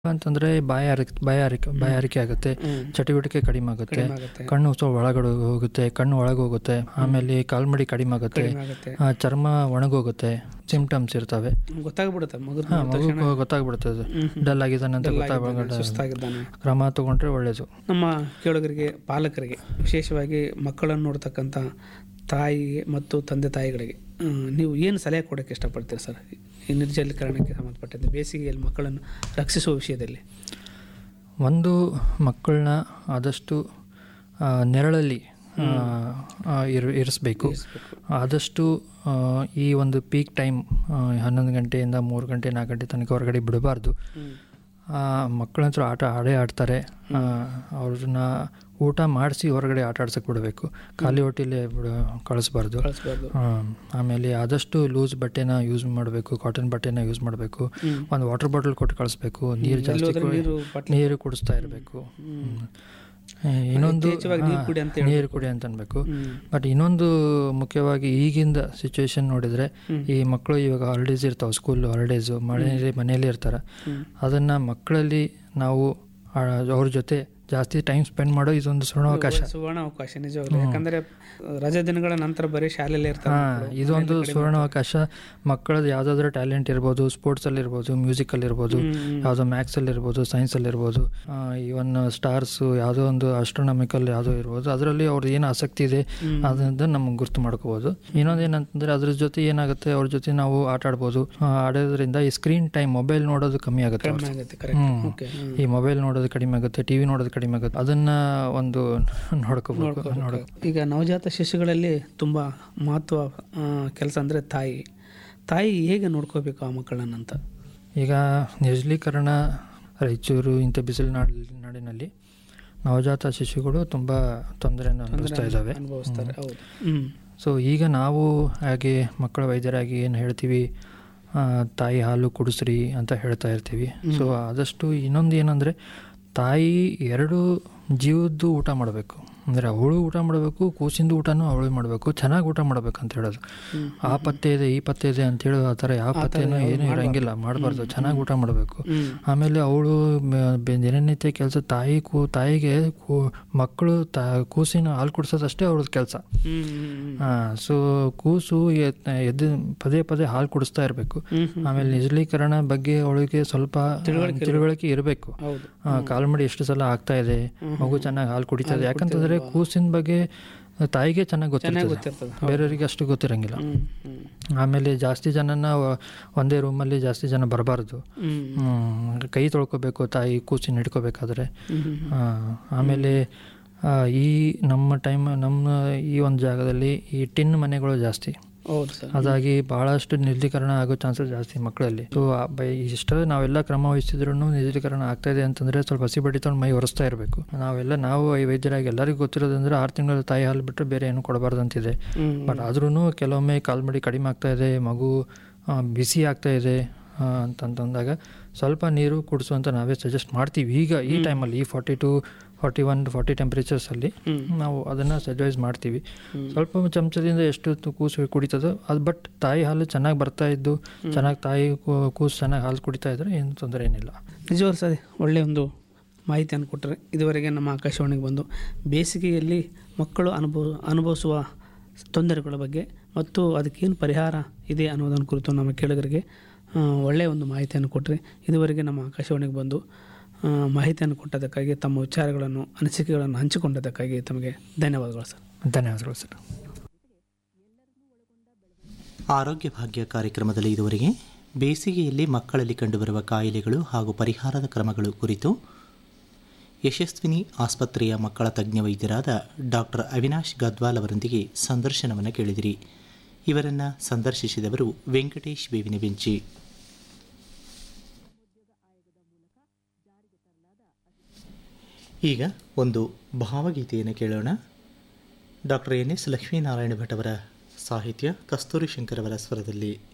ಅಂತಂದ್ರೆ ಬಾಯಾರಿಕೆ ಬಾಯಾರಿಕೆ ಬಾಯಾರಿಕೆ ಆಗುತ್ತೆ ಹ್ಮ್. ಚಟುವಟಿಕೆ ಕಡಿಮೆ ಆಗುತ್ತೆ ಕಡಿಮೆ ಆಗುತ್ತೆ ಕಣ್ಣು ಸ್ವಲ್ಪ ಒಳಗಡೆ ಹೋಗುತ್ತೆ ಕಣ್ಣು ಒಳಗೆ ಹೋಗುತ್ತೆ ಆಮೇಲೆ ಕಾಲ್ಮಡಿ ಕಡಿಮೆ ಆಗುತ್ತೆ ಕಡಿಮೆ ಆಗುತ್ತೆ ಆ, ಚರ್ಮ ಒಣಗೋಗುತ್ತೆ ಸಿಂಪ್ಟಮ್ಸ್ ಇರ್ತವೆ ಗೊತ್ತಾಗ್ಬಿಡುತ್ತೆ ಮಗು ಹಾ ಮಗು ಗೊತ್ತಾಗ್ಬಿಡ್ತದೆ ಡಲ್ ಆಗಿದ್ದಾನೆ ಅಂತ ಗೊತ್ತಾಗ್ಬಿಡುತ್ತೆ ಸುಸ್ತಾಗಿದ್ದಾನೆ ಕ್ರಮ ತಗೊಂಡ್ರೆ ಒಳ್ಳೇದು ನಮ್ಮ ಕೇಳುಗರಿಗೆ ಪಾಲಕರಿಗೆ ವಿಶೇಷವಾಗಿ ಮಕ್ಕಳನ್ನು ನೋಡ್ತಕ್ಕಂಥ ತಾಯಿಗೆ ಮತ್ತು ತಂದೆ ತಾಯಿಗಳಿಗೆ ಆ, ನೀವು ಏನು ಸಲಹೆ ಕೊಡೋಕ್ಕೆ ಇಷ್ಟಪಡ್ತೀರಿ ಸರ್ ಈ ನಿರ್ಜಲೀಕರಣಕ್ಕೆ ಸಂಬಂಧಪಟ್ಟಂತೆ ಬೇಸಿಗೆಯಲ್ಲಿ ಮಕ್ಕಳನ್ನು ರಕ್ಷಿಸುವ ವಿಷಯದಲ್ಲಿ ಒಂದು ಮಕ್ಕಳನ್ನ ಆದಷ್ಟು ಆ, ನೆರಳಲ್ಲಿ ಆ, ಆ, ಇರ್ ಇರಿಸ್ಬೇಕು ಆದಷ್ಟು ಆ, ಈ ಒಂದು ಪೀಕ್ ಟೈಮ್ ಹನ್ನೊಂದು ಗಂಟೆಯಿಂದ ಮೂರು ಗಂಟೆ ನಾಲ್ಕು ಗಂಟೆ ತನಕ ಹೊರಗಡೆ ಬಿಡಬಾರ್ದು ಮಕ್ಕಳ ಹತ್ರ ಆಟ ಆಡೇ ಆಡ್ತಾರೆ ಆ, ಅವ್ರನ್ನ ಊಟ ಮಾಡಿಸಿ ಹೊರಗಡೆ ಆಟ ಆಡ್ಸಕ್ಕೆ ಬಿಡಬೇಕು ಖಾಲಿ ಹೊಟ್ಟೆಲೇ ಬಿಡ ಕಳಿಸ್ಬಾರ್ದು ಕಳಿಸ್ಬಾರ್ದು ಆ, ಆಮೇಲೆ ಆದಷ್ಟು ಲೂಸ್ ಬಟ್ಟೆನ ಯೂಸ್ ಮಾಡಬೇಕು ಕಾಟನ್ ಬಟ್ಟೆನ ಯೂಸ್ ಮಾಡಬೇಕು ಒಂದು ವಾಟರ್ ಬಾಟಲ್ ಕೊಟ್ಟು ಕಳಿಸ್ಬೇಕು ನೀರು ಜಾಸ್ತಿ ಎಲ್ಲೋದ್ರೂ ಕುಡಿ- ನೀರು ಬಾಟ್ಲಿ ನೀರು ಕುಡಿಸ್ತಾ ಇರಬೇಕು ಇನ್ನೊಂದು ಯಥೇಚ್ಛವಾಗಿ ನೀರು ಹಾ, ಕುಡಿ ಅಂತ ನೀರು ಕುಡಿ ಅಂತ ಅನ್ಬೇಕು ಹ್ಮ್. ಬಟ್ ಇನ್ನೊಂದು ಮುಖ್ಯವಾಗಿ ಈಗಿಂದ ಸಿಚುವೇಶನ್ ನೋಡಿದ್ರೆ ಈ ಮಕ್ಕಳು ಇವಾಗ ಹಾಲಿಡೇಸ್ ಇರ್ತಾವೆ ಸ್ಕೂಲ್ ಹಾಲಿಡೇಸು ಮನೆಯಲ್ಲಿ ಮನೆಯಲ್ಲಿ ಇರ್ತಾರೆ ಅದನ್ನು ಮಕ್ಕಳಲ್ಲಿ ನಾವು ಆ, ಅವ್ರ ಜೊತೆ ಜಾಸ್ತಿ ಟೈಮ್ ಸ್ಪೆಂಡ್ ಮಾಡೋ ಇದೊಂದು ಸುವರ್ಣಾವಕಾಶ ಸುವರ್ಣ ಅವಕಾಶ ನಿಜವಾಗ್ಲೂ ಯಾಕಂದ್ರೆ ರಜಾ ದಿನಗಳ ನಂತರ ಬರೀ ಶಾಲೆಯಲ್ಲಿ ಇರ್ತಾರೆ ಹಾಂ ಮಕ್ಕಳು. ಇದೊಂದು ಸುವರ್ಣಾವಕಾಶ ಮಕ್ಕಳದ್ದು ಯಾವುದಾದ್ರೂ ಟ್ಯಾಲೆಂಟ್ ಇರ್ಬೋದು ಸ್ಪೋರ್ಟ್ಸಲ್ಲಿ ಇರ್ಬೋದು ಮ್ಯೂಸಿಕಲ್ಲಿ ಇರ್ಬೋದು ಯಾವುದೋ ಮ್ಯಾಥ್ಸಲ್ಲಿ ಇರ್ಬೋದು ಸೈನ್ಸಲ್ಲಿ ಇರ್ಬೋದು ಇವನ್ ಸ್ಟಾರ್ಸು ಯಾವುದೋ ಒಂದು ಆಸ್ಟ್ರೋನಾಮಿಕಲ್ ಯಾವುದೋ ಇರ್ಬೋದು ಅದರಲ್ಲಿ ಅವ್ರದ್ದು ಏನು ಆಸಕ್ತಿ ಇದೆ ಅದನ್ನ ನಮ್ಗೆ ಗುರ್ತು ಮಾಡ್ಕೋಬೋದು ಇನ್ನೊಂದು ಏನಂತಂದರೆ ಅದ್ರ ಜೊತೆ ಏನಾಗುತ್ತೆ ಅವ್ರ ಜೊತೆ ನಾವು ಆಟ ಆಡ್ಬೋದು ಆ, ಆಡೋದ್ರಿಂದ ಈ ಸ್ಕ್ರೀನ್ ಟೈಮ್ ಮೊಬೈಲ್ ನೋಡೋದು ಕಮ್ಮಿ ಆಗುತ್ತೆ ಕಡಿಮೆ ಅವ್ರದ್ದು. ಆಗುತ್ತೆ ಕರೆಕ್ಟ್ ಹ್ಮ್. ಓಕೆ ಈ ಮೊಬೈಲ್ ನೋಡೋದು ಕಡಿಮೆ ಆಗುತ್ತೆ ಟಿವಿ ನೋಡೋದು ಕಡಿಮೆ ಆಗುತ್ತೆ ಅದನ್ನ ಒಂದು ನೋಡ್ಕೋಬೇಕು ನೋಡ ಈಗ ನವಜಾತ ಶಿಶುಗಳಲ್ಲಿ ತುಂಬ ಮಹತ್ವ ಕೆಲಸ ಅಂದರೆ ತಾಯಿ ತಾಯಿ ಹೇಗೆ ನೋಡ್ಕೋಬೇಕು ಆ ಮಕ್ಕಳನ್ನಂತ ಈಗ ನಿರ್ಜಲೀಕರಣ ರಾಯಚೂರು ಇಂಥ ಬಿಸಿಲು ನಾಡ್ ನಾಡಿನಲ್ಲಿ ನವಜಾತ ಶಿಶುಗಳು ತುಂಬ ತೊಂದರೆಯನ್ನು ಅನುಭವಿಸ್ತಾ ಇದ್ದಾವೆ ಅನುಭವಿಸ್ತಾರೆ ಹೌದು ಹ್ಮ್ ಸೊ ಈಗ ನಾವು ಹಾಗೆ ಮಕ್ಕಳ ವೈದ್ಯರಾಗಿ ಏನು ಹೇಳ್ತೀವಿ ಆ, ತಾಯಿ ಹಾಲು ಕುಡಿಸ್ರಿ ಅಂತ ಹೇಳ್ತಾ ಇರ್ತೀವಿ ಸೊ ಆದಷ್ಟು ಇನ್ನೊಂದು ಏನಂದರೆ ತಾಯಿ ಎರಡು ಜೀವದ್ದು ಊಟ ಮಾಡಬೇಕು ಅಂದರೆ ಅವಳು ಊಟ ಮಾಡಬೇಕು ಕೂಸಿಂದು ಊಟನೂ ಅವಳು ಮಾಡಬೇಕು ಚೆನ್ನಾಗಿ ಊಟ ಮಾಡಬೇಕು ಅಂತ ಹೇಳೋದು ಆ ಪತ್ತೆ ಇದೆ ಈ ಪತ್ತೆ ಇದೆ ಅಂತ ಹೇಳೋದು ಆ ಥರ ಯಾವ ಪತ್ತೆನೂ ಏನೂ ಇರೋಂಗಿಲ್ಲ ಮಾಡಬಾರ್ದು ಚೆನ್ನಾಗಿ ಊಟ ಮಾಡಬೇಕು ಹ್ಮ್ ಆಮೇಲೆ ಅವಳು ದಿನನಿತ್ಯ ಕೆಲಸ ತಾಯಿ ಕೂ ತಾಯಿಗೆ ಕೂ ಮಕ್ಕಳು ತಾ ಕೂಸಿನ ಹಾಲು ಕುಡಿಸೋದಷ್ಟೇ ಅವ್ರದ್ದು ಕೆಲಸ ಹ್ಮ್ ಹ್ಮ್ ಸೊ ಕೂಸು ಎದ್- ಎದ್ದು ಪದೇ ಪದೇ ಹಾಲು ಕುಡಿಸ್ತಾ ಇರಬೇಕು ಹ್ಮ್ ಹ್ಮ್ ಆಮೇಲೆ ನಿರ್ಜಲೀಕರಣ ಬಗ್ಗೆ ಅವಳಿಗೆ ಸ್ವಲ್ಪ ತಿಳುವಳಿಕೆ ಇರಬೇಕು ಹೌದು ಕಾಲ್ಮಡಿ ಎಷ್ಟು ಸಲ ಆಗ್ತಾ ಇದೆ ಮಗು ಚೆನ್ನಾಗಿ ಹಾಲು ಕುಡಿತಾ ಇದೆ ಯಾಕಂತಂದ್ರೆ ಕೂಸಿನ ಬಗ್ಗೆ ತಾಯಿಗೆ ಚೆನ್ನಾಗಿ ಗೊತ್ತಿರ್ತದೆ ಗೊತ್ತಿರ್ತದೆ ಬೇರೆಯವರಿಗೆ ಅಷ್ಟು ಗೊತ್ತಿರಂಗಿಲ್ಲ ಹ್ಮ್ ಹ್ಮ್ ಆಮೇಲೆ ಜಾಸ್ತಿ ಜನನ ವ- ಒಂದೇ ರೂಮಲ್ಲಿ ಜಾಸ್ತಿ ಜನ ಬರಬಾರ್ದು ಹ್ಮ್ ಕೈ ತೊಳ್ಕೊಬೇಕು ತಾಯಿ ಕೂಸಿನ ಹಿಡ್ಕೋಬೇಕಾದ್ರೆ ಹ್ಮ್ ಹ್ಮ್ ಆ, ಆಮೇಲೆ ಆ, ಈ ನಮ್ಮ ಟೈಮ್ ನಮ್ಮ ಈ ಒಂದು ಜಾಗದಲ್ಲಿ ಈ ಟಿನ್ ಮನೆಗಳು ಜಾಸ್ತಿ ಹೌದು ಸರ್ ಅದಾಗಿ ಬಹಳಷ್ಟು ನಿರ್ಜಲೀಕರಣ ಆಗೋ ಚಾನ್ಸಸ್ ಜಾಸ್ತಿ ಮಕ್ಕಳಲ್ಲಿ ಸೊ ಇಷ್ಟ ನಾವೆಲ್ಲ ಕ್ರಮ ವಹಿಸಿದ್ರು ನಿರ್ಜಲೀಕರಣ ಆಗ್ತಾ ಇದೆ ಅಂತಂದ್ರೆ ಸ್ವಲ್ಪ ಹಸಿ ಬಡ್ಡಿ ತೊಗೊಂಡು ಮೈ ಒರೆಸ್ತಾ ಇರಬೇಕು ನಾವೆಲ್ಲ ನಾವು ಈ ವೈದ್ಯರಾಗಿ ಎಲ್ಲರಿಗೂ ಗೊತ್ತಿರೋದಂದ್ರೆ ಆರು ತಿಂಗಳ ತಾಯಿ ಹಾಲು ಬಿಟ್ಟರೆ ಬೇರೆ ಏನು ಕೊಡಬಾರ್ದು ಅಂತಿದೆ ಹ್ಮ್ ಬಟ್ ಆದ್ರೂ ಕೆಲವೊಮ್ಮೆ ಕಾಲ್ಮಡಿ ಕಡಿಮೆ ಆಗ್ತಾ ಇದೆ ಮಗು ಆ, ಬಿಸಿ ಆಗ್ತಾ ಇದೆ ಆ, ಅಂತಂತಂದಾಗ ಸ್ವಲ್ಪ ನೀರು ಕುಡಿಸು ಅಂತ ನಾವೇ ಸಜೆಸ್ಟ್ ಮಾಡ್ತೀವಿ ಈಗ ಈ ಟೈಮಲ್ಲಿ ಈ forty two forty one forty ಟೆಂಪ್ರೇಚರ್ಸಲ್ಲಿ ಹ್ಮ್. ನಾವು ಅದನ್ನು ಸಜೆಸ್ಟ್ ಮಾಡ್ತೀವಿ ಸ್ವಲ್ಪ ಚಮಚದಿಂದ ಎಷ್ಟು ತು- ಕೂಸು ಕುಡಿತದೋ ಅದು ಬಟ್ ತಾಯಿ ಹಾಲು ಚೆನ್ನಾಗಿ ಬರ್ತಾ ಇದ್ದು ಚೆನ್ನಾಗಿ ತಾಯಿ ಕೂ- ಕೂಸು ಚೆನ್ನಾಗಿ ಹಾಲು ಕುಡಿತಾ ಇದ್ರೆ ಏನು ತೊಂದರೆ ಏನಿಲ್ಲ ನಿಜವಾಗ್ಲೂ ಸರ್ ಒಳ್ಳೆಯ ಒಂದು ಮಾಹಿತಿಯನ್ನು ಕೊಟ್ಟರೆ ಇದುವರೆಗೆ ನಮ್ಮ ಆಕಾಶವಾಣಿಗೆ ಬಂದು ಬೇಸಿಗೆಯಲ್ಲಿ ಮಕ್ಕಳು ಅನುಭವ ಅನುಭವಿಸುವ ತೊಂದರೆಗಳ ಬಗ್ಗೆ ಮತ್ತು ಅದಕ್ಕೇನು ಪರಿಹಾರ ಇದೆ ಅನ್ನೋದನ್ನು ಕುರಿತು ನಮ್ಮ ಕೇಳುಗರಿಗೆ ಆ, ಒಳ್ಳೆಯ ಒಂದು ಮಾಹಿತಿಯನ್ನು ಕೊಟ್ಟರೆ ಇದುವರೆಗೆ ನಮ್ಮ ಆಕಾಶವಾಣಿಗೆ ಬಂದು ಆ, ಮಾಹಿತಿಯನ್ನು ಕೊಟ್ಟದಕ್ಕಾಗಿ ತಮ್ಮ ವಿಚಾರಗಳನ್ನು ಅನಿಸಿಕೆಗಳನ್ನು ಹಂಚಿಕೊಂಡದಕ್ಕಾಗಿ ತಮಗೆ ಧನ್ಯವಾದಗಳು ಸರ್ ಧನ್ಯವಾದಗಳು ಸರ್ ಆರೋಗ್ಯ ಭಾಗ್ಯ ಕಾರ್ಯಕ್ರಮದಲ್ಲಿ ಇದುವರೆಗೆ ಬೇಸಿಗೆಯಲ್ಲಿ ಮಕ್ಕಳಲ್ಲಿ ಕಂಡುಬರುವ ಕಾಯಿಲೆಗಳು ಹಾಗೂ ಪರಿಹಾರದ ಕ್ರಮಗಳು ಕುರಿತು ಯಶಸ್ವಿನಿ ಆಸ್ಪತ್ರೆಯ ಮಕ್ಕಳ ತಜ್ಞ ವೈದ್ಯರಾದ ಡಾಕ್ಟರ್ ಅವಿನಾಶ್ ಗದ್ವಾಲ್ ಅವರೊಂದಿಗೆ ಸಂದರ್ಶನವನ್ನು ಕೇಳಿದಿರಿ ಇವರನ್ನು ಸಂದರ್ಶಿಸಿದವರು ವೆಂಕಟೇಶ್ ಬೇವಿನ ಬೆಂಚಿ ಈಗ ಒಂದು ಭಾವಗೀತೆಯನ್ನು ಕೇಳೋಣ doctor N S Lakshminarayana Bhat ಅವರ ಸಾಹಿತ್ಯ ಕಸ್ತೂರಿ ಶಂಕರ್ ಅವರ ಸ್ವರದಲ್ಲಿ